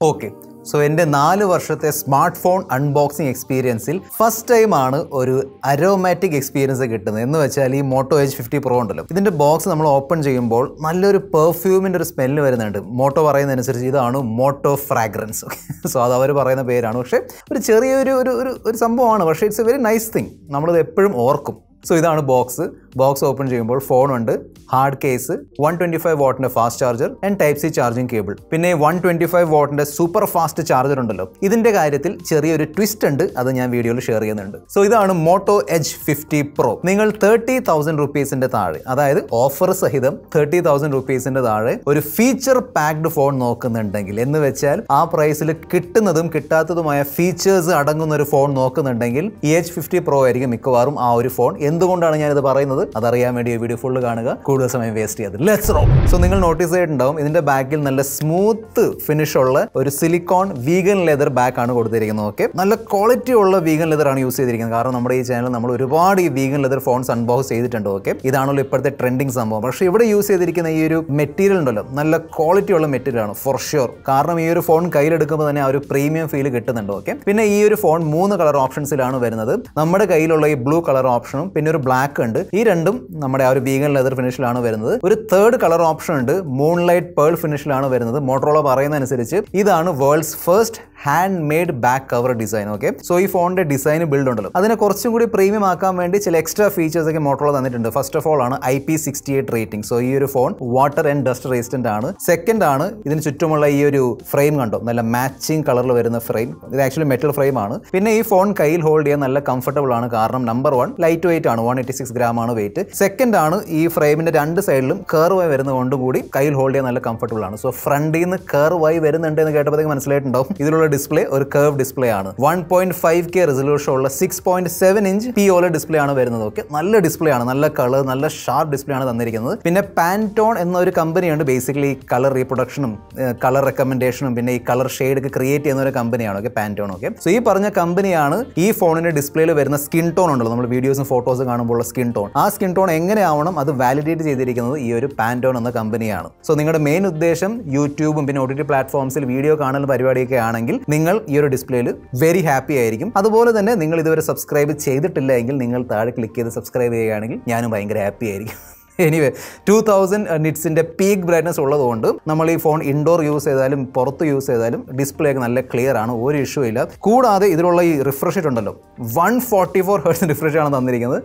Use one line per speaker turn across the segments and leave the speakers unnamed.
okay so എൻ്റെ നാല് വർഷത്തെ സ്മാർട്ട് ഫോൺ അൺബോക്സിംഗ് എക്സ്പീരിയൻസിൽ ഫസ്റ്റ് ടൈമാണ് ഒരു അരോമാറ്റിക് എക്സ്പീരിയൻസ് കിട്ടുന്നത് എന്ന് വെച്ചാൽ ഈ മോട്ടോ എച്ച് ഫിഫ്റ്റി പ്രോ ഉണ്ടല്ലോ ഇതിൻ്റെ ബോക്സ് നമ്മൾ ഓപ്പൺ ചെയ്യുമ്പോൾ നല്ലൊരു പെർഫ്യൂമിൻ്റെ ഒരു സ്മെല്ല് വരുന്നുണ്ട് മോട്ടോ പറയുന്നതനുസരിച്ച് ഇതാണ് മോട്ടോ ഫ്രാഗ്രൻസ് ഓക്കെ സോ അത് അവർ പറയുന്ന പേരാണ് പക്ഷേ ഒരു ചെറിയൊരു ഒരു ഒരു ഒരു സംഭവമാണ് പക്ഷേ it's a very nice thing നമ്മളിത് എപ്പോഴും ഓർക്കും സോ ഇതാണ് ബോക്സ് ബോക്സ് ഓപ്പൺ ചെയ്യുമ്പോൾ ഫോണുണ്ട് hard case one twenty five വാട്ടിൻ്റെ fast charger and type C charging cable പിന്നെ വൺ ട്വൻറ്റി ഫൈവ് വാട്ടിൻ്റെ സൂപ്പർ ഫാസ്റ്റ് ചാർജർ ഉണ്ടല്ലോ ഇതിൻ്റെ കാര്യത്തിൽ ചെറിയൊരു ട്വിസ്റ്റ് ഉണ്ട് അത് ഞാൻ വീഡിയോയിൽ ഷെയർ ചെയ്യുന്നുണ്ട് സോ ഇതാണ് മോട്ടോ എച്ച് ഫിഫ്റ്റി പ്രോ നിങ്ങൾ തേർട്ടി തൗസൻഡ് റുപ്പീസിൻ്റെ താഴെ അതായത് ഓഫർ സഹിതം തേർട്ടി തൗസൻഡ് റുപ്പീസിൻ്റെ താഴെ ഒരു ഫീച്ചർ പാക്ഡ് ഫോൺ നോക്കുന്നുണ്ടെങ്കിൽ എന്ന് വെച്ചാൽ ആ പ്രൈസിൽ കിട്ടുന്നതും കിട്ടാത്തതുമായ ഫീച്ചേഴ്സ് അടങ്ങുന്ന ഒരു ഫോൺ നോക്കുന്നുണ്ടെങ്കിൽ ഈ എച്ച് ഫിഫ്റ്റി പ്രോ ആയിരിക്കും മിക്കവാറും ആ ഒരു ഫോൺ എന്തുകൊണ്ടാണ് ഞാനിത് പറയുന്നത് അതറിയാൻ വേണ്ടി ഈ വീഡിയോ ഫുള്ള് കാണുക കൂടുതൽ സമയം വേസ്റ്റ് ചെയ്യാതെ ലെറ്റ്സ് റോ സോ നിങ്ങൾ നോട്ടീസ് ചെയ്തിട്ടുണ്ടാവും ഇതിന്റെ ബാക്കിൽ നല്ല സ്മൂത്ത് ഫിനിഷ് ഉള്ള ഒരു സിലിക്കോൺ വീഗൻ ലെതർ ബാക്ക് ആണ് കൊടുത്തിരിക്കുന്നത് ഓക്കെ നല്ല ക്വാളിറ്റി ഉള്ള വീഗൻ ലെതർ ആണ് യൂസ് ചെയ്തിരിക്കുന്നത് കാരണം നമ്മുടെ ഈ ചാനൽ നമ്മൾ ഒരുപാട് ഈ വീഗൻ ലെതർ ഫോൺസ് അൺബോക്സ് ചെയ്തിട്ടുണ്ട് ഓക്കെ ഇതാണല്ലോ ഇപ്പോഴത്തെ ട്രെൻഡിങ് സംഭവം പക്ഷേ ഇവിടെ യൂസ് ചെയ്തിരിക്കുന്ന ഈ ഒരു മെറ്റീരിയൽ ഉണ്ടല്ലോ നല്ല ക്വാളിറ്റി ഉള്ള മെറ്റീരിയൽ ആണ് ഫോർ ഷുവർ കാരണം ഈ ഒരു ഫോൺ കയ്യിലെടുക്കുമ്പോൾ തന്നെ ആ ഒരു പ്രീമിയം ഫീൽ കിട്ടുന്നുണ്ട് ഓക്കെ പിന്നെ ഈ ഒരു ഫോൺ മൂന്ന് കളർ ഓപ്ഷൻസിലാണ് വരുന്നത് നമ്മുടെ കയ്യിലുള്ള ഈ ബ്ലൂ കളർ ഓപ്ഷനും പിന്നെ ഒരു ബ്ലാക്ക് ഉണ്ട് ഈ രണ്ടും നമ്മുടെ ആ ഒരു വീഗൻ ലെതർ ഫിനിഷിലാണ് വരുന്നത് ഒരു തേർഡ് കളർ ഓപ്ഷൻ ഉണ്ട് മൂൺ ലൈറ്റ് പേൾ ഫിനിഷിലാണ് വരുന്നത് മോട്ടറോള പറയുന്നതനുസരിച്ച് ഇതാണ് world's first hand made back cover design okay so ഈ ഫോണിന്റെ ഡിസൈൻ ബിൽഡ് ഉണ്ടല്ലോ അതിനെ കുറച്ചും കൂടി പ്രീമിയം ആക്കാൻ വേണ്ടി ചില എക്സ്ട്രാ ഫീച്ചേഴ്സ് ഒക്കെ മോട്ടറോള തന്നിട്ടുണ്ട് ഫസ്റ്റ് ഓഫ് ഓൾ ആണ് I P sixty eight rating so ഈ ഒരു phone water and dust resistant ആണ് സെക്കൻഡ് ആണ് ഇതിന് ചുറ്റുമുള്ള ഈ ഒരു ഫ്രെയിം കണ്ടോ നല്ല മാച്ചിങ് കളറിൽ വരുന്ന ഫ്രെയിം ഇത് ആക്ച്വലി മെറ്റൽ ഫ്രെയിം ആണ് പിന്നെ ഈ ഫോൺ കയ്യിൽ ഹോൾഡ് ചെയ്യാൻ നല്ല കംഫർട്ടബിൾ ആണ് കാരണം നമ്പർ വൺ ലൈറ്റ് വെയിറ്റ് ആണ് വൺ എയ്റ്റി സിക്സ് ഗ്രാം ആണ് വെയിറ്റ് സെക്കൻഡ് ആണ് ഈ ഫ്രെയിമിന്റെ രണ്ട് സൈഡിലും കർവായി വരുന്നതുകൊണ്ട് കൂടി കയ്യിൽ ഹോൾഡ് ചെയ്യാൻ നല്ല കംഫർട്ടബിൾ ആണ് സോ ഫ്രണ്ടിൽ നിന്ന് കർവായി വരുന്നുണ്ട് എന്ന് കേട്ടപ്പോഴത്തേക്ക് മനസ്സിലായിട്ടുണ്ടാവും ഇതിലുള്ള ഡിസ്പ്ലേ ഒരു കർവ് ഡിസ്പ്ലേ ആണ് one point five K resolution ഉള്ള six point seven inch P OLED display ആണ് വരുന്നത് ഓക്കെ നല്ല ഡിസ്പ്ലേ ആണ് നല്ല കളർ നല്ല ഷാർപ്പ് ഡിസ്പ്ലേ ആണ് തന്നിരിക്കുന്നത് പിന്നെ പാൻറ്റോൺ എന്ന ഒരു കമ്പനിയുണ്ട് ബേസിക്കലി കളർ റീപ്രൊഡക്ഷനും കളർ റെക്കമെൻഡേഷനും പിന്നെ ഈ കളർ ഷെയ്ഡ് ഒക്കെ ക്രിയേറ്റ് ചെയ്യുന്ന ഒരു കമ്പനിയാണ് ഓക്കെ പാൻറ്റോൺ ഓക്കെ സോ ഈ പറഞ്ഞ കമ്പനിയാണ് ഈ ഫോണിന്റെ ഡിസ്പ്ലേയിൽ വരുന്ന സ്കിൻ ടോൺ ഉണ്ടല്ലോ നമ്മൾ വീഡിയോസും ഫോട്ടോസും കാണുമ്പോൾ ഉള്ള സ്കിൻ ടോൺ ആ സ്കിൻ ടോൺ എങ്ങനെയാവണം അത് വാലിഡേറ്റ് ചെയ്തിരിക്കുന്നത് ഈ ഒരു പാൻറ്റോൺ എന്ന കമ്പനിയാണ് സോ നിങ്ങളുടെ മെയിൻ ഉദ്ദേശം യൂട്യൂബും പിന്നെ ഒ ടി ടി പ്ലാറ്റ്ഫോംസിൽ വീഡിയോ കാണൽ പരിപാടിയൊക്കെ ആണെങ്കിൽ നിങ്ങൾ ഈ ഒരു ഡിസ്പ്ലേയിൽ വെരി ഹാപ്പി ആയിരിക്കും അതുപോലെ തന്നെ നിങ്ങൾ ഇതുവരെ സബ്സ്ക്രൈബ് ചെയ്തിട്ടില്ല എങ്കിൽ നിങ്ങൾ താഴെ ക്ലിക്ക് ചെയ്ത് സബ്സ്ക്രൈബ് ചെയ്യുകയാണെങ്കിൽ ഞാനും ഭയങ്കര ഹാപ്പി ആയിരിക്കും എനിവേ ടു തൗസൻഡ് നിറ്റ്സിൻ്റെ പീക്ക് ബ്രൈറ്റ്നസ് ഉള്ളതുകൊണ്ട് നമ്മൾ ഈ ഫോൺ ഇൻഡോർ യൂസ് ചെയ്താലും പുറത്ത് യൂസ് ചെയ്താലും ഡിസ്പ്ലേ ഒക്കെ നല്ല ക്ലിയർ ആണ് ഒരു ഇഷ്യൂ ഇല്ല കൂടാതെ ഇതിലുള്ള ഈ റിഫ്രഷ് ഉണ്ടല്ലോ one forty four hertz refresh ആണ് തന്നിരിക്കുന്നത്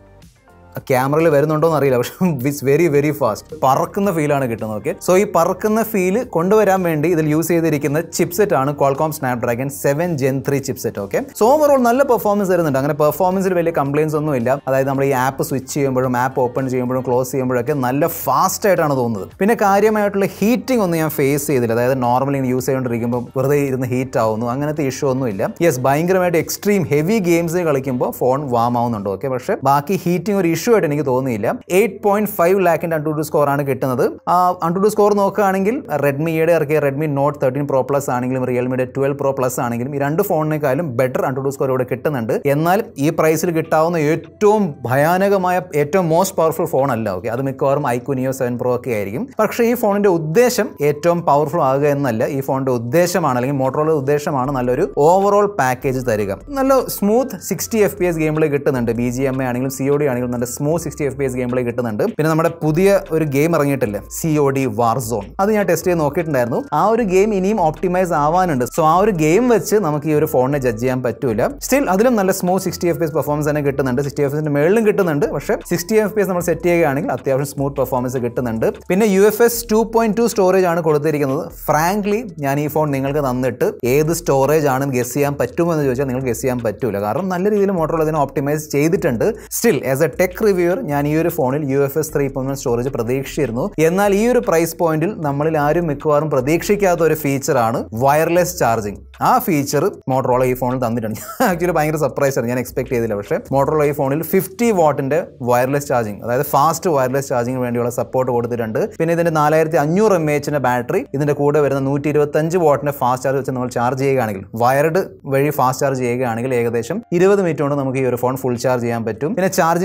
ക്യാമറയിൽ വരുന്നുണ്ടോ എന്ന് അറിയില്ല പക്ഷേ ഇറ്റ്സ് വെരി വെരി ഫാസ്റ്റ് പറക്കുന്ന ഫീലാണ് കിട്ടുന്നത് ഓക്കെ സോ ഈ പറക്കുന്ന ഫീൽ കൊണ്ടുവരാൻ വേണ്ടി ഇതിൽ യൂസ് ചെയ്തിരിക്കുന്ന ചിപ്സെറ്റ് ആണ് Qualcomm Snapdragon seven gen three chipset okay so overall നല്ല പെർഫോമൻസ് വരുന്നുണ്ട് അങ്ങനെ പെർഫോമൻസിൽ വലിയ കംപ്ലയിൻസ് ഒന്നും ഇല്ല അതായത് നമ്മൾ ഈ ആപ്പ് സ്വിച്ച് ചെയ്യുമ്പോഴും ആപ്പ് ഓപ്പൺ ചെയ്യുമ്പോഴും ക്ലോസ് ചെയ്യുമ്പോഴൊക്കെ നല്ല ഫാസ്റ്റ് ആയിട്ടാണ് തോന്നുന്നത് പിന്നെ കാര്യമായിട്ടുള്ള ഹീറ്റിംഗ് ഒന്നും ഞാൻ ഫേസ് ചെയ്തില്ല അതായത് നോർമലി യൂസ് ചെയ്തുകൊണ്ടിരിക്കുമ്പോൾ വെറുതെ ഇരുന്ന് ഹീറ്റ് ആവുന്നു അങ്ങനത്തെ ഇഷ്യൂ ഒന്നും ഇല്ല യെസ് ഭയങ്കരമായിട്ട് എക്സ്ട്രീം ഹെവി ഗെയിംസ് കളിക്കുമ്പോൾ ഫോൺ വാം ആവുന്നുണ്ട് ഓക്കെ പക്ഷേ ബാക്കി ഹീറ്റിംഗ് ഒരു ഇഷ്യൂ ആയിട്ട് എനിക്ക് തോന്നിയില്ല എയ്റ്റ് പോയിന്റ് ഫൈവ് ലാക്കിന്റെ അൺടു സ്കോർ ആണ് കിട്ടുന്നത് അൺടു സ്കോർ നോക്കുകയാണെങ്കിൽ റെഡ്മിയുടെ ഇറക്കിയ Redmi Note thirteen pro plus ആണെങ്കിലും റിയൽമിയുടെ ട്വൽവ് പ്രോ പ്ലസ് ആണെങ്കിലും ഈ രണ്ട് ഫോണിനേക്കാളും ബെറ്റർ അൺടു സ്കോർ ഇവിടെ കിട്ടുന്നുണ്ട് എന്നാൽ ഈ പ്രൈസിൽ കിട്ടാവുന്ന ഏറ്റവും ഭയാനകമായ ഏറ്റവും മോസ്റ്റ് പവർഫുൾ ഫോൺ അല്ല ഓക്കെ അത് മിക്കവാറും ഐക്യുനിയോ സെവൻ പ്രോ ഒക്കെ ആയിരിക്കും പക്ഷേ ഈ ഫോണിന്റെ ഉദ്ദേശം ഏറ്റവും പവർഫുൾ ആകുക എന്നല്ല ഈ ഫോണിന്റെ ഉദ്ദേശമാണ് അല്ലെങ്കിൽ മോട്ടോറുള്ള ഉദ്ദേശമാണ് നല്ലൊരു ഓവറോൾ പാക്കേജ് തരിക നല്ല smooth sixty F P S ഗെയിമിൽ കിട്ടുന്നുണ്ട് ബി ജി എം എ ആണെങ്കിലും സി ഒ ഡി ആണെങ്കിലും നല്ല smooth sixty F P S ഗെയിമിൽ കിട്ടുന്നുണ്ട് പിന്നെ നമ്മുടെ പുതിയ ഒരു ഗെയിം ഇറങ്ങിയിട്ടില്ലേ C O D war zone അത് ഞാൻ ടെസ്റ്റ് ചെയ്ത് നോക്കിയിട്ടുണ്ടായിരുന്നു ആ ഒരു ഗെയിം ഇനിയും ഓപ്റ്റിമൈസ് ആവാനുണ്ട് സോ ആ ഒരു ഗെയിം വെച്ച് നമുക്ക് ഈ ഒരു ഫോണിനെ ജഡ്ജ് ചെയ്യാൻ പറ്റൂല സ്റ്റിൽ അതിലും നല്ല smooth sixty F P S performance തന്നെ കിട്ടുന്നുണ്ട് സിക്സ്റ്റി എഫ് എസിന്റെ മേളിലും കിട്ടുന്നുണ്ട് പക്ഷേ സിക്സ്റ്റി എഫ് പി എസ് നമ്മൾ സെറ്റ് ചെയ്യുകയാണെങ്കിൽ അത്യാവശ്യം സ്മൂത്ത് പെർഫോമൻസ് കിട്ടുന്നുണ്ട് പിന്നെ U F S two point two storage ആണ് കൊടുത്തിരിക്കുന്നത് ഫ്രാങ്ക്ലി ഞാൻ ഈ ഫോൺ നിങ്ങൾക്ക് തന്നിട്ട് ഏത് സ്റ്റോറേജ് ആണ് ഗസ് ചെയ്യാൻ പറ്റുമോ എന്ന് ചോദിച്ചാൽ നിങ്ങൾക്ക് ഗസ് ചെയ്യാൻ പറ്റൂല കാരണം നല്ല രീതിയിൽ മോട്ടോർ അതിനെ ഓപ്റ്റിമൈസ് ചെയ്തിട്ടുണ്ട് still as a tech reviewer ഞാൻ ഈ ഒരു ഫോണിൽ U F S three point storage പ്രതീക്ഷിച്ചിരുന്നു എന്നാൽ ഈ ഒരു പ്രൈസ് പോയിന്റിൽ നമ്മളിൽ ആരും മിക്കവാറും പ്രതീക്ഷിക്കാത്ത ഒരു ഫീച്ചറാണ് വയർലെസ് ചാർജിങ് ആ ഫീച്ചർ മോട്ടറോള ഈ ഫോണിൽ തന്നിട്ടുണ്ട് ആക്ച്വലി ഭയങ്കര സർപ്രൈസ് ആണ് ഞാൻ എക്സ്പെക്ട് ചെയ്തില്ല പക്ഷേ മോട്ടറോള ഈ ഫോണിൽ ഫിഫ്റ്റി വാട്ടിന്റെ വയർലെസ് ചാർജിങ് അതായത് ഫാസ്റ്റ് വയർലെസ് ചാർജിങ്ങിന് വേണ്ടിയുള്ള സപ്പോർട്ട് കൊടുത്തിട്ടുണ്ട് പിന്നെ ഇതിന്റെ നാലായിരത്തി അഞ്ഞൂറ് എം എച്ചിന്റെ ബാറ്ററി ഇതിന്റെ കൂടെ വരുന്ന നൂറ്റി ഇരുപത്തഞ്ച് വാട്ടിന്റെ ഫാസ്റ്റ് ചാർജ് വെച്ച് നമ്മൾ ചാർജ് ചെയ്യുകയാണെങ്കിൽ വയർഡ് വഴി ഫാസ്റ്റ് ചാർജ് ചെയ്യുകയാണെങ്കിൽ ഏകദേശം ഇരുപത് മിനിറ്റ് കൊണ്ട് നമുക്ക് ഈ ഒരു ഫോൺ ഫുൾ ചാർജ് ചെയ്യാൻ പറ്റും പിന്നെ ചാർജിങ്ങിന്റെ കാര്യത്തിൽ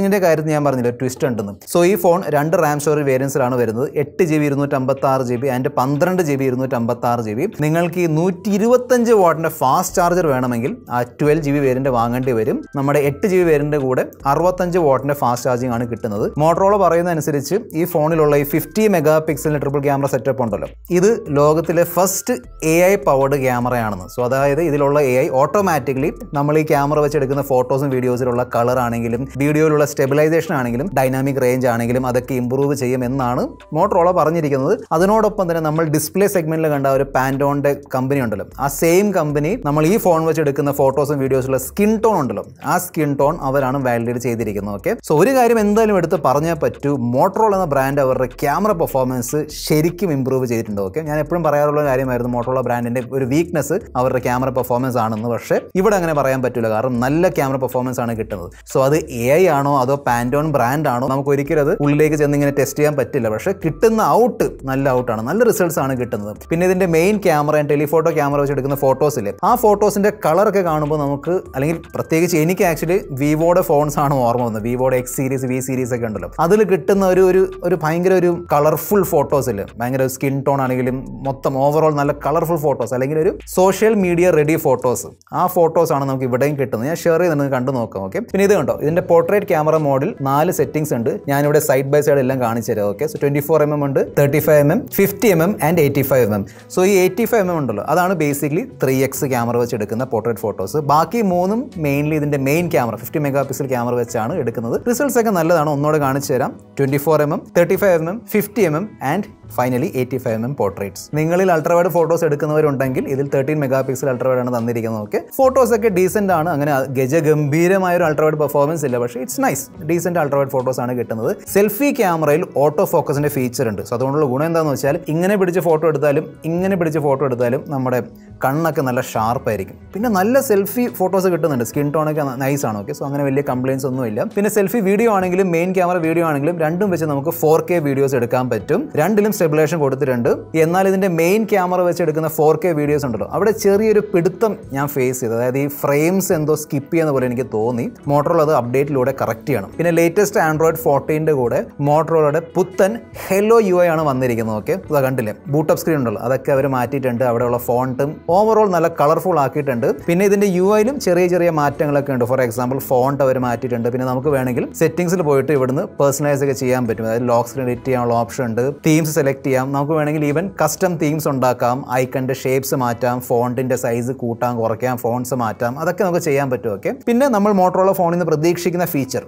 നേരത്തെ ഞാൻ പറഞ്ഞില്ല ട്വിസ്റ്റ് ഉണ്ടെന്ന് സോ ഈ ഫോൺ രണ്ട് റാം സ്റ്റോറേജ് വേരിയൻസിലാണ് വരുന്നത് എട്ട് ജി ബി ഇരുന്നൂറ്റമ്പത്തി ആറ് ജി ബി ആൻഡ് പന്ത്രണ്ട് ജി ബി ഇരുന്നൂറ്റമ്പത്തി ആറ് ജി ബി നിങ്ങൾക്ക് ഈ നൂറ്റി ഇരുപത്തഞ്ച് വാട്ടിൻ്റെ ഫാസ്റ്റ് ചാർജർ വേണമെങ്കിൽ ആ ട്വൽവ് ജി ബി വേരിയൻ്റ് വാങ്ങേണ്ടി വരും നമ്മുടെ എട്ട് ജി ബി വേരിയൻ്റെ കൂടെ അറുപത്തഞ്ച് വാട്ടിൻ്റെ ഫാസ്റ്റ് ചാർജിങ് ആണ് കിട്ടുന്നത് മോട്ടറോള പറയുന്ന അനുസരിച്ച് ഈ ഫോണിലുള്ള ഈ ഫിഫ്റ്റി മെഗാ പിക്സലിൻ്റെ ട്രിപ്പിൾ ക്യാമറ സെറ്റപ്പ് ഉണ്ടല്ലോ ഇത് ലോകത്തിലെ ഫസ്റ്റ് എ ഐ പവർഡ് ക്യാമറയാണെന്ന് സോ അതായത് ഇതിലുള്ള എ ഐ ഓട്ടോമാറ്റിക്കലി നമ്മൾ ഈ ക്യാമറ വെച്ച് എടുക്കുന്ന ഫോട്ടോസും വീഡിയോസിലുള്ള കളർ ആണെങ്കിലും വീഡിയോയിലുള്ള സ്റ്റെബിലൈസേഷൻ ആണെങ്കിലും ഡൈനാമിക് റേഞ്ച് ആണെങ്കിലും അതൊക്കെ ഇമ്പ്രൂവ് ചെയ്യും എന്നാണ് മോട്ടറോള പറഞ്ഞിരിക്കുന്നത് അതിനോടൊപ്പം തന്നെ നമ്മൾ ഡിസ്പ്ലേ സെഗ്മെന്റിൽ കണ്ട ഒരു പാൻഡോണിന്റെ കമ്പനി ഉണ്ടല്ലോ ആ സെയിം കമ്പനി നമ്മൾ ഈ ഫോൺ വെച്ച് എടുക്കുന്ന ഫോട്ടോസും വീഡിയോസിലുള്ള സ്കിൻ ടോൺ ഉണ്ടല്ലോ ആ സ്കിൻ ടോൺ അവരാണ് വാലിഡേറ്റ് ചെയ്തിരിക്കുന്നത് ഓക്കെ സോ ഒരു കാര്യം എന്തായാലും എടുത്ത് പറഞ്ഞേ പറ്റൂ മോട്ടറോൾ എന്ന ബ്രാൻഡ് അവരുടെ ക്യാമറ പെർഫോമൻസ് ശരിക്കും ഇമ്പ്രൂവ് ചെയ്തിട്ടുണ്ട് ഓക്കെ ഞാൻ എപ്പോഴും പറയാറുള്ള കാര്യമായിരുന്നു മോട്ടറോള ബ്രാൻഡിന്റെ ഒരു വീക്ക്നെസ് അവരുടെ ക്യാമറ പെർഫോമൻസ് ആണെന്ന് പക്ഷേ ഇവിടെ അങ്ങനെ പറയാൻ പറ്റില്ല കാരണം നല്ല ക്യാമറ പെർഫോമൻസ് ആണ് കിട്ടുന്നത് സോ അത് എ ഐ ആണോ അതോ പാൻറ്റോൺ ബ്രാൻഡ് ആണോ നമുക്ക് ഒരിക്കലും അത് ഉള്ളിലേക്ക് ചെന്ന് ഇങ്ങനെ ടെസ്റ്റ് ചെയ്യാൻ പറ്റില്ല പക്ഷേ കിട്ടുന്ന ഔട്ട് നല്ല ഔട്ടാണ് നല്ല റിസൾട്ട്സ് ആണ് കിട്ടുന്നത് പിന്നെ ഇതിന്റെ മെയിൻ ക്യാമറ ടെലിഫോട്ടോ ക്യാമറ വെച്ച് എടുക്കുന്ന ഫോട്ടോസ് ഇല്ലേ ആ ഫോട്ടോസിന്റെ കളറൊക്കെ കാണുമ്പോൾ നമുക്ക് അല്ലെങ്കിൽ പ്രത്യേകിച്ച് എനിക്ക് ആക്ച്വലി വിവോയുടെ ഫോൺസ് ആണ് ഓർമ്മ വന്നത് വിവോയുടെ എക്സ് സീരീസ് വി സീരീസ് ഒക്കെ ഉണ്ടല്ലോ അതിൽ കിട്ടുന്ന ഒരു ഒരു ഒരു ഭയങ്കര ഒരു കളർഫുൾ ഫോട്ടോസ് ഇല്ലേ ഭയങ്കര സ്കിൻ ടോൺ ആണെങ്കിലും മൊത്തം ഓവറോൾ നല്ല കളർഫുൾ ഫോട്ടോസ് അല്ലെങ്കിൽ ഒരു സോഷ്യൽ മീഡിയ റെഡി ഫോട്ടോസ് ആ ഫോട്ടോസ് ആണ് നമുക്ക് ഇവിടെയും കിട്ടുന്നത് ഞാൻ ഷെയർ ചെയ്ത് നിങ്ങൾക്ക് കണ്ടു നോക്കാം ഓക്കെ പിന്നെ ഇത് കണ്ടോ ഇതിന്റെ പോർട്രേറ്റ് ക്യാമറ മോഡിൽ നാല് സെറ്റിംഗ്സ് ഉണ്ട് ഞാനിവിടെ സൈഡ് ബൈ സൈഡ് എല്ലാം കാണിച്ചു തരാം okay so twenty four M M ഉണ്ട് thirty five M M fifty M M and eighty five M M so ഈ എയ്റ്റി ഫൈവ് എം എം ഉണ്ടല്ലോ അതാണ് ബേസിക്കലി ത്രീ എക്സ് ക്യാമറ വെച്ച് എടുക്കുന്ന പോർട്രേറ്റ് ഫോട്ടോസ് ബാക്കി മൂന്നും മെയിൻലി ഇതിന്റെ main camera fifty mega pixel camera വെച്ചാണ് എടുക്കുന്നത് റിസൾട്ട്സ് ഒക്കെ നല്ലതാണ് ഒന്നുകൂടെ കാണിച്ചു തരാം twenty four M M thirty five M M fifty M M and finally eighty five M M portraits നിങ്ങളിൽ അൾട്രാവൈഡ് ഫോട്ടോസ് എടുക്കുന്നവരുണ്ടെങ്കിൽ ഇതിൽ തേർട്ടീൻ മെഗാ പിക്സൽ അൾട്രാവൈഡ് ആണ് തന്നിരിക്കുന്നത് ഓക്കെ ഫോട്ടോസ് ഒക്കെ ഡീസെന്റ് ആണ് അങ്ങനെ ഗജഗംഭീരമായ ഒരു അൾട്രാവൈഡ് പെർഫോമൻസ് ഇല്ല പക്ഷേ it's nice decent ultrawide photos ആണ് കിട്ടുന്നത് സെൽഫി ക്യാമറയിൽ ഓട്ടോ ഫോക്കസിന്റെ ഫീച്ചർ ഉണ്ട് സോ അതുകൊണ്ടുള്ള ഗുണം എന്താണെന്ന് വെച്ചാൽ ഇങ്ങനെ പിടിച്ച് ഫോട്ടോ എടുത്താലും ഇങ്ങനെ പിടിച്ച് ഫോട്ടോ എടുത്താലും നമ്മുടെ കണ്ണൊക്കെ നല്ല ഷാർപ്പായിരിക്കും പിന്നെ നല്ല സെൽഫി ഫോട്ടോസ് കിട്ടുന്നുണ്ട് സ്കിൻ ടോൺ ഒക്കെ നൈസ് ആണ് ഓക്കെ സോ അങ്ങനെ വലിയ കംപ്ലയിൻസ് ഒന്നും ഇല്ല പിന്നെ സെൽഫി വീഡിയോ ആണെങ്കിലും മെയിൻ ക്യാമറ വീഡിയോ ആണെങ്കിലും രണ്ടും വെച്ച് നമുക്ക് ഫോർ കെ വീഡിയോസ് എടുക്കാൻ പറ്റും രണ്ടിലും സ്റ്റെബിലേഷൻ കൊടുത്തിട്ടുണ്ട് എന്നാൽ ഇതിന്റെ മെയിൻ ക്യാമറ വെച്ച് എടുക്കുന്ന ഫോർ കെ വീഡിയോസ് ഉണ്ടല്ലോ അവിടെ ചെറിയൊരു പിടുത്തം ഞാൻ ഫേസ് ചെയ്തു അതായത് ഈ ഫ്രെയിംസ് എന്തോ സ്കിപ്പ് ചെയ്യുന്ന പോലെ എനിക്ക് തോന്നി മോട്ടറോൾ അത് അപ്ഡേറ്റിലൂടെ കറക്റ്റ് ചെയ്യണം പിന്നെ ലേറ്റസ്റ്റ് ആൻഡ്രോയിഡ് ഫോർട്ടീൻ്റെ കൂടെ മോട്ടറോളയുടെ പുത്തൻ ഹെലോ യു ഐ ആണ് വന്നിരിക്കുന്നത് ഓക്കെ ഇതാ കണ്ടില്ലേ ബൂട്ടപ്പ് സ്ക്രീൻ ഉണ്ടല്ലോ അതൊക്കെ അവർ മാറ്റിയിട്ടുണ്ട് അവിടെയുള്ള ഫോണ്ടും ഓവറോൾ നല്ല കളർഫുൾ ആക്കിയിട്ടുണ്ട് പിന്നെ ഇതിന്റെ യു ഐയിലും ചെറിയ ചെറിയ മാറ്റങ്ങളൊക്കെ ഉണ്ട് ഫോർ എക്സാമ്പിൾ ഫോണ്ട് അവർ മാറ്റിയിട്ടുണ്ട് പിന്നെ നമുക്ക് വേണമെങ്കിൽ സെറ്റിംഗ്സിൽ പോയിട്ട് ഇവിടുന്ന് പേഴ്സണലൈസ് ഒക്കെ ചെയ്യാൻ പറ്റും അതായത് ലോക്ക് സ്ക്രീൻ എഡിറ്റ് ചെയ്യാനുള്ള ഓപ്ഷൻ ഉണ്ട് തീംസ് സെലക്ട് ചെയ്യാം നമുക്ക് വേണമെങ്കിൽ ഈവൻ കസ്റ്റം തീംസ് ഉണ്ടാക്കാം ഐക്കണിന്റെ ഷേപ്സ് മാറ്റാം ഫോണ്ടിന്റെ സൈസ് കൂട്ടാം കുറയ്ക്കാം ഫോൺസ് മാറ്റാം അതൊക്കെ നമുക്ക് ചെയ്യാൻ പറ്റും ഓക്കെ പിന്നെ നമ്മൾ മോട്ടറോള ഫോണിൽ നിന്ന് പ്രതീക്ഷിക്കുന്ന ഫീച്ചർ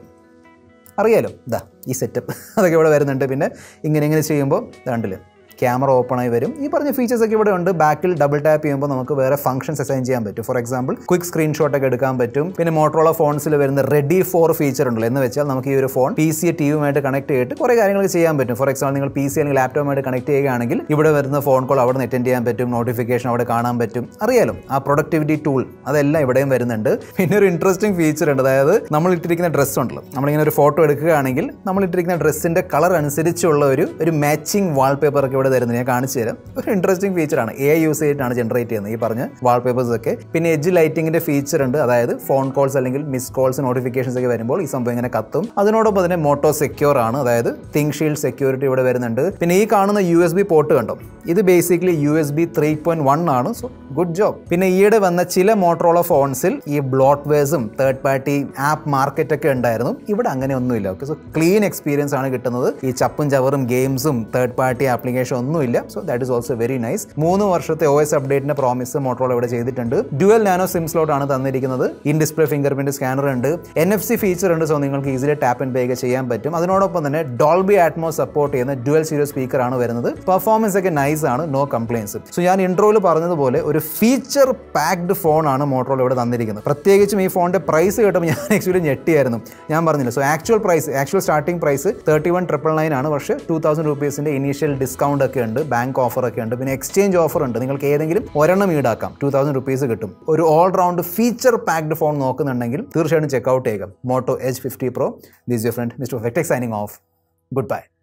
അറിയാലോ ഇതാ ഈ സെറ്റപ്പ് അതൊക്കെ ഇവിടെ വരുന്നുണ്ട് പിന്നെ ഇങ്ങനെ ഇങ്ങനെ ചെയ്യുമ്പോൾ കണ്ടില്ലേ ക്യാമറ ഓപ്പൺ ആയി വരും ഈ പറഞ്ഞ ഫീച്ചേഴ്സ് ഒക്കെ ഇവിടെ ഉണ്ട് ബാക്കിൽ ഡബിൾ ടാപ്പ് ചെയ്യുമ്പോൾ നമുക്ക് വേറെ ഫംഗ്ഷൻസ് അസൈൻ ചെയ്യാൻ പറ്റും ഫോർ എക്സാമ്പിൾ ക്വിക്ക് സ്ക്രീൻഷോട്ട് ഒക്കെ എടുക്കാൻ പറ്റും പിന്നെ മോട്ടറോള ഫോൺസിൽ വരുന്ന റെഡി ഫോർ ഫീച്ചർ ഉണ്ടല്ലോ എന്ന് വെച്ചാൽ നമുക്ക് ഈ ഒരു ഫോൺ പി സി ടി വിയുമായിട്ട് കണക്ട് ചെയ്തിട്ട് കുറേ കാര്യങ്ങൾ ചെയ്യാൻ പറ്റും ഫോർ എക്സാമ്പിൾ നിങ്ങൾ പി സി അല്ലെങ്കിൽ ലാപ്ടോപ്പുമായിട്ട് കണക്ട് ചെയ്യുകയാണെങ്കിൽ ഇവിടെ വരുന്ന ഫോൺ കോൾ അവിടെ നിന്ന് അറ്റൻഡ് ചെയ്യാൻ പറ്റും നോട്ടിഫിക്കേഷൻ അവിടെ കാണാൻ പറ്റും അറിയാലോ ആ പ്രൊഡക്ടിവിറ്റി ടൂൾ അതെല്ലാം ഇവിടെയും വരുന്നുണ്ട് പിന്നെ ഒരു ഇൻട്രസ്റ്റിംഗ് ഫീച്ചർ ഉണ്ട് അതായത് നമ്മൾ ഇട്ടിരിക്കുന്ന ഡ്രസ്സ് ഉണ്ടല്ലോ നമ്മളിങ്ങനെ ഒരു ഫോട്ടോ എടുക്കുകയാണെങ്കിൽ നമ്മൾ ഇട്ടിരിക്കുന്ന ഡ്രസ്സിന്റെ കളർ അനുസരിച്ചുള്ള ഒരു ഒരു മാച്ചിങ് വാൾപേപ്പർ ഒക്കെ ഇവിടെ തരുന്നത് ഞാൻ കാണിച്ചു തരാം ഒരു ഇൻട്രസ്റ്റിംഗ് ഫീച്ചറാണ് എ യൂസ് ചെയ്തിട്ടാണ് ജനറേറ്റ് ചെയ്യുന്നത് ഈ പറഞ്ഞ വാൾപേപ്പേഴ്സ് ഒക്കെ പിന്നെ എഡ്ജ് ലൈറ്റിംഗിന്റെ ഫീച്ചർ ഉണ്ട് അതായത് ഫോൺ കോൾസ് അല്ലെങ്കിൽ മിസ് കോൾസ് നോട്ടിഫിക്കേഷൻസ് ഒക്കെ വരുമ്പോൾ ഈ സംഭവം ഇങ്ങനെ കത്തും അതിനോടൊപ്പം തന്നെ മോട്ടോ സെക്യൂർ ആണ് അതായത് തിങ്ക് ഷീൽഡ് സെക്യൂരിറ്റി ഇവിടെ വരുന്നുണ്ട് പിന്നെ ഈ കാണുന്ന യു എസ് ബി പോർട്ട് കണ്ടോ ഇത് basically U S B three point one ആണ് സോ ഗുഡ് ജോബ് പിന്നെ ഈയിടെ വന്ന ചില മോട്ടറോള ഫോൺസിൽ ഈ ബ്ലോട്ട്വെയർസും തേർഡ് പാർട്ടി ആപ്പ് മാർക്കറ്റ് ഒക്കെ ഉണ്ടായിരുന്നു ഇവിടെ അങ്ങനെ ഒന്നുമില്ല ഓക്കെ സോ ക്ലീൻ എക്സ്പീരിയൻസ് ആണ് കിട്ടുന്നത് ഈ ചപ്പും ചവറും ഗെയിംസും തേർഡ് പാർട്ടി ആപ്ലിക്കേഷൻ ഒന്നുമില്ല so that is also very nice മൂന്ന് വർഷത്തെ ഒ എസ് അപ്ഡേറ്റിന്റെ പ്രോമിസ് മോട്ടറോള ഇവിടെ ചെയ്തിട്ടുണ്ട് ഡ്യുവൽ നാനോ സിം സ്ലോട്ട് ആണ് തന്നിരിക്കുന്നത് in display finger print scanner ഉണ്ട് എൻ എഫ് സി ഫീച്ചർ ഉണ്ട് സോ നിങ്ങൾക്ക് ഈസിലി ടാപ്പ് ആൻഡ് പേ ഒക്കെ ചെയ്യാൻ പറ്റും അതിനോടൊപ്പം തന്നെ ഡോൾബി ആറ്റ്മോ സപ്പോർട്ട് ചെയ്യുന്ന ഡ്യുവൽ സീരിയോ സ്പീക്കർ ആണ് വരുന്നത് പെർഫോമൻസ് ഒക്കെ നൈസ് ആണ് നോ കംപ്ലയിൻസ് സോ ഞാൻ ഇൻട്രോയിൽ പറഞ്ഞതുപോലെ ഒരു ഫീച്ചർ പാക്ഡ് ഫോൺ ആണ് മോട്ടറോൾ ഇവിടെ തന്നിരിക്കുന്നത് പ്രത്യേകിച്ചും ഈ ഫോണിന്റെ പ്രൈസ് കേട്ടപ്പോൾ ഞാൻ ആക്ച്വലി ഞെട്ടിയായിരുന്നു ഞാൻ പറഞ്ഞില്ല so actual price actual starting price thirty one triple nine ആണ് പക്ഷേ ടു തൗസൻഡ് റുപ്പീസിന്റെ ഇനീഷ്യൽ ഡിസ്കൗണ്ട് ഒക്കെ ഉണ്ട് ബാങ്ക് ഓഫർ ഒക്കെ ഉണ്ട് പിന്നെ എക്സ്ചേഞ്ച് ഓഫർ ഉണ്ട് നിങ്ങൾക്ക് ഏതെങ്കിലും ഒരെണ്ണം ഈടാക്കാം ടു തൗസൻഡ് റുപ്പീസ് കിട്ടും ഒരു all round feature packed phone നോക്കുന്നുണ്ടെങ്കിൽ തീർച്ചയായിട്ടും ചെക്കൗട്ട് ചെയ്യുക Moto H fifty pro this you friend mister ഫെക്ടെക് സൈനിങ് ഓഫ് ഗുഡ് ബൈ